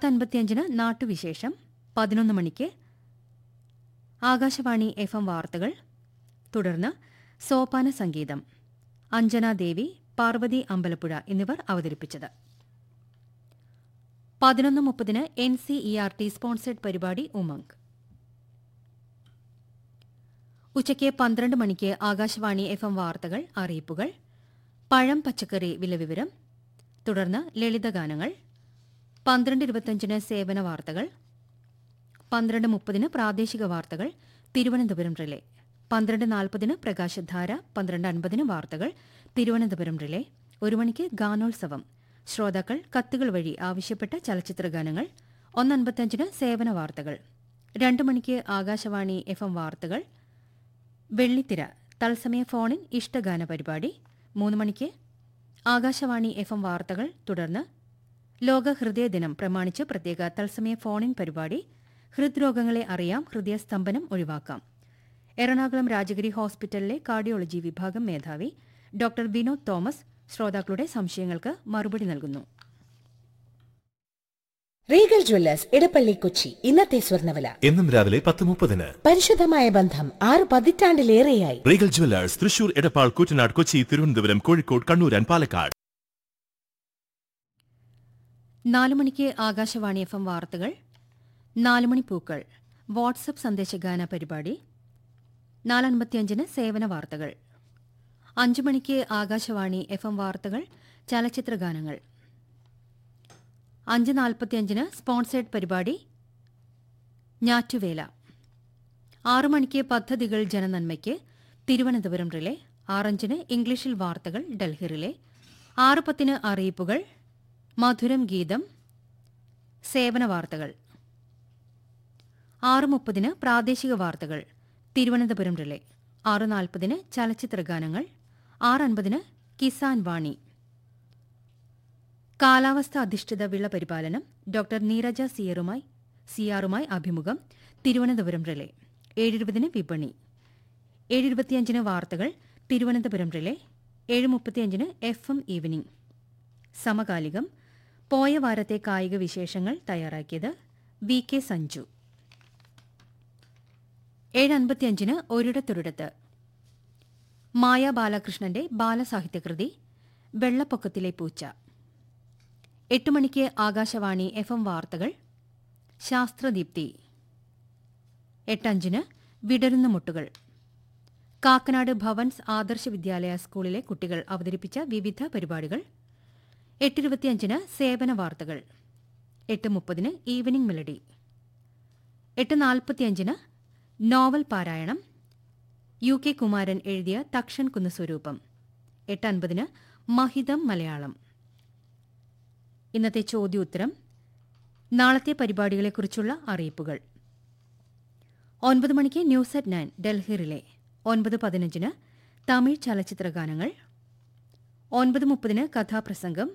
പത്തൻപത്തിയഞ്ചിന് നാട്ടുവിശേഷം പതിനൊന്ന് മണിക്ക് ആകാശവാണി എഫ് എം വാർത്തകൾ തുടർന്ന് സോപാന സംഗീതം അഞ്ജന ദേവി പാർവതി അമ്പലപ്പുഴ എന്നിവർ അവതരിപ്പിച്ചത് പതിനൊന്ന് മുപ്പതിന് N C E R T sponsored പരിപാടി ഉമംഗ് ഉച്ചയ്ക്ക് പന്ത്രണ്ട് മണിക്ക് ആകാശവാണി എഫ് എം വാർത്തകൾ അറിയിപ്പുകൾ പഴം പച്ചക്കറി വിലവിവരം തുടർന്ന് ലളിതഗാനങ്ങൾ പന്ത്രണ്ട് ഇരുപത്തഞ്ചിന് സേവന വാർത്തകൾ പന്ത്രണ്ട് മുപ്പതിന് പ്രാദേശിക വാർത്തകൾ തിരുവനന്തപുരം റിലേ പന്ത്രണ്ട് നാൽപ്പതിന് പ്രകാശധാര പന്ത്രണ്ട് അൻപതിന് വാർത്തകൾ തിരുവനന്തപുരം റിലേ ഒരു മണിക്ക് ഗാനോത്സവം ശ്രോതാക്കൾ കത്തുകൾ വഴി ആവശ്യപ്പെട്ട ചലച്ചിത്ര ഗാനങ്ങൾ ഒന്നൻപത്തഞ്ചിന് സേവന വാർത്തകൾ രണ്ട് മണിക്ക് ആകാശവാണി എഫ് എം വാർത്തകൾ വെള്ളിത്തിര തത്സമയ ഫോണിൻ ഇഷ്ടഗാന പരിപാടി മൂന്ന് മണിക്ക് ആകാശവാണി എഫ് എം വാർത്തകൾ തുടർന്ന് ലോക ഹൃദയ ദിനം പ്രമാണിച്ച് പ്രത്യേക തത്സമയ ഫോണിൻ പരിപാടി ഹൃദ്രോഗങ്ങളെ അറിയാം ഹൃദയസ്തംഭനം ഒഴിവാക്കാം എറണാകുളം രാജഗിരി ഹോസ്പിറ്റലിലെ കാർഡിയോളജി വിഭാഗം മേധാവി ഡോക്ടർ വിനോദ് തോമസ് ശ്രോതാക്കളുടെ സംശയങ്ങൾക്ക് മറുപടി നൽകുന്നു റീഗൽ ജ്വല്ലേഴ്സ് ഇടപ്പള്ളി കൊച്ചി ഇന്നത്തെ സ്വർണ്ണവില എന്നും രാവിലെ പത്ത് മുപ്പതിന് പരിശുദ്ധമായ ബന്ധം ആറ് പതിറ്റാണ്ടിലേറെയായി Regal Jewellers Thrissur Edappal Koottanad Kochi Thiruvananthapuram Kozhikode Kannur and Palakkad നാലു മണിക്ക് ആകാശവാണി എഫ് എം വാർത്തകൾ നാലുമണി പൂക്കൾ വാട്സപ്പ് സന്ദേശഗാന പരിപാടി നാലൻപത്തിയഞ്ചിന് സേവന വാർത്തകൾ അഞ്ചു മണിക്ക് ആകാശവാണി എഫ് എം വാർത്തകൾ ചലച്ചിത്ര ഗാനങ്ങൾ അഞ്ച് നാൽപ്പത്തിയഞ്ചിന് സ്പോൺസേഡ് പരിപാടി ഞാറ്റുവേല ആറു മണിക്ക് പദ്ധതികൾ ജനനന്മയ്ക്ക് തിരുവനന്തപുരം റിലേ ആറഞ്ചിന് ഇംഗ്ലീഷിൽ വാർത്തകൾ ഡൽഹി റിലേ ആറ് പത്തിന് അറിയിപ്പുകൾ മധുരം ഗീതം സേവന വാർത്തകൾ ആറ് മുപ്പതിന് പ്രാദേശിക വാർത്തകൾ തിരുവനന്തപുരം റിലേ ആറ് നാൽപ്പതിന് ചലച്ചിത്ര ഗാനങ്ങൾ ആറ് അൻപതിന് കിസാൻ വാണി കാലാവസ്ഥ അധിഷ്ഠിത വിള പരിപാലനം ഡോക്ടർ നീരജ സിയറുമായി സിയാറുമായി അഭിമുഖം തിരുവനന്തപുരം റിലേ ഏഴിരുപതിന് വിപണി ഏഴിരുപത്തിയഞ്ചിന് വാർത്തകൾ തിരുവനന്തപുരം റിലേ ഏഴ് മുപ്പത്തിയഞ്ചിന് എഫ് എം ഈവനിംഗ് സമകാലികം പോയ വാരത്തെ കായിക വിശേഷങ്ങൾ തയ്യാറാക്കിയത് വി കെ സഞ്ജു ഏഴ് അൻപത്തിയഞ്ചിന് ഒരിടത്തൊരിടത്ത് മായ ബാലകൃഷ്ണന്റെ ബാലസാഹിത്യകൃതി വെള്ളപ്പൊക്കത്തിലെ പൂച്ച എട്ട് മണിക്ക് ആകാശവാണി എഫ് എം വാർത്തകൾ ശാസ്ത്രദീപ്തി എട്ടഞ്ചിന് വിടരുന്ന മുട്ടുകൾ കാക്കനാട് ഭവൻസ് ആദർശ വിദ്യാലയ സ്കൂളിലെ കുട്ടികൾ അവതരിപ്പിച്ച വിവിധ പരിപാടികൾ എട്ടിരുപത്തിയഞ്ചിന് സേവന വാർത്തകൾ എട്ട് മുപ്പതിന് ഈവനിംഗ് മെലഡി എട്ട് നാൽപ്പത്തിയഞ്ചിന് നോവൽ പാരായണം യു കെ കുമാരൻ എഴുതിയ തക്ഷൻ കുന്ന് സ്വരൂപം എട്ട് അൻപതിന് മഹിതം മലയാളം ഇന്നത്തെ ചോദ്യോത്തരം നാളത്തെ പരിപാടികളെക്കുറിച്ചുള്ള അറിയിപ്പുകൾ ഒൻപത് മണിക്ക് news at nine Delhi relay ഒൻപത് പതിനഞ്ചിന് തമിഴ് ചലച്ചിത്ര ഗാനങ്ങൾ ഒൻപത് മുപ്പതിന് കഥാപ്രസംഗം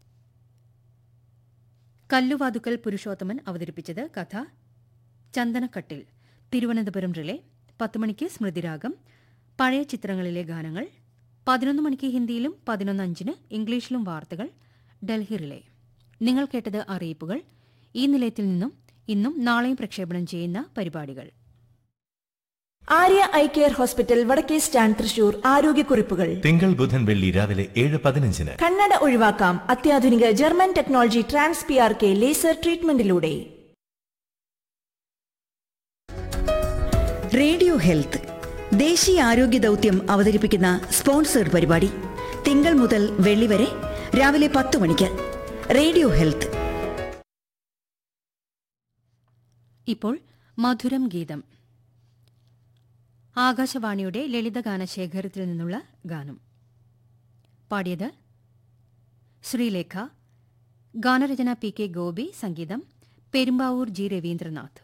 കല്ലുവാതുക്കൽ പുരുഷോത്തമൻ അവതരിപ്പിച്ചത് കഥ ചന്ദനക്കട്ടിൽ തിരുവനന്തപുരം റിലേ പത്ത് മണിക്ക് സ്മൃതിരാഗം പഴയ ചിത്രങ്ങളിലെ ഗാനങ്ങൾ പതിനൊന്ന് മണിക്ക് ഹിന്ദിയിലും പതിനൊന്ന് അഞ്ചിന് ഇംഗ്ലീഷിലും വാർത്തകൾ ഡൽഹി റിലേ നിങ്ങൾ കേട്ടത് അറിയിപ്പുകൾ ഈ നിലയത്തിൽ നിന്നും ഇന്നും നാളെയും പ്രക്ഷേപണം ചെയ്യുന്ന പരിപാടികൾ Arya eye care hospital Vadakke stand Thrissur ആരോഗ്യക്കുറിപ്പുകൾ തിങ്കൾ ബുധൻ വെള്ളി രാവിലെ ഏഴ് പതിനഞ്ചിന് കണ്ണട ഒഴിവാക്കാം അത്യാധുനിക German technology trans P R K laser ട്രീറ്റ്മെന്റിലൂടെ റേഡിയോ ഹെൽത്ത് ദേശീയ ആരോഗ്യ ദൗത്യം അവതരിപ്പിക്കുന്ന സ്പോൺസേഡ് പരിപാടി തിങ്കൾ മുതൽ വെള്ളി വരെ രാവിലെ പത്ത് മണിക്ക് റേഡിയോ ഹെൽത്ത് ഇപ്പോൾ മധുരം ഗീതം ആകാശവാണിയുടെ ലളിതഗാന ശേഖരത്തിൽ നിന്നുള്ള ഗാനം പാടിയത് ശ്രീലേഖ ഗാനരചന പി കെ ഗോപി സംഗീതം പെരുമ്പാവൂർ ജി രവീന്ദ്രനാഥ്